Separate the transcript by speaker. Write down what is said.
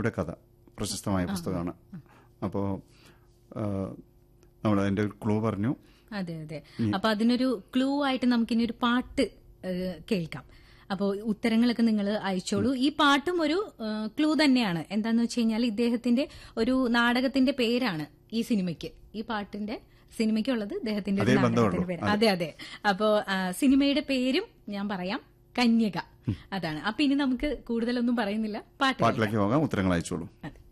Speaker 1: സിനിമയുടെ കഥ പ്രശസ്തമായ പുസ്തകമാണ് അപ്പോൾ നമ്മൾ അതിന്റെ ഒരു ക്ലൂ പറഞ്ഞു
Speaker 2: അതെ അതെ അപ്പൊ അതിനൊരു ക്ലൂ ആയിട്ട് നമുക്കിനി ഒരു പാട്ട് ഏഹ്, കേൾക്കാം അപ്പോൾ ഉത്തരങ്ങളൊക്കെ നിങ്ങൾ അയച്ചോളൂ ഈ പാട്ടും ഒരു ക്ലൂ തന്നെയാണ് എന്താന്ന് വെച്ച് കഴിഞ്ഞാൽ ഇദ്ദേഹത്തിന്റെ ഒരു നാടകത്തിന്റെ പേരാണ് ഈ സിനിമയ്ക്ക് ഈ പാട്ടിന്റെ സിനിമയ്ക്കുള്ളത് ഇദ്ദേഹത്തിന്റെ ഒരു
Speaker 1: അതേ
Speaker 2: നാടകത്തിന്റെ
Speaker 1: ബന്ധമുള്ളൂ.
Speaker 2: പേര് അതെ അതെ അപ്പോ ആ, സിനിമയുടെ പേരും ഞാൻ പറയാം കന്യക അതാണ് അപ്പൊ ഇനി നമുക്ക് കൂടുതലൊന്നും പറയുന്നില്ല പാട്ട്
Speaker 1: പാട്ടിലേക്ക് പോകാം ഉത്തരങ്ങൾ അയച്ചോളൂ
Speaker 2: അതെ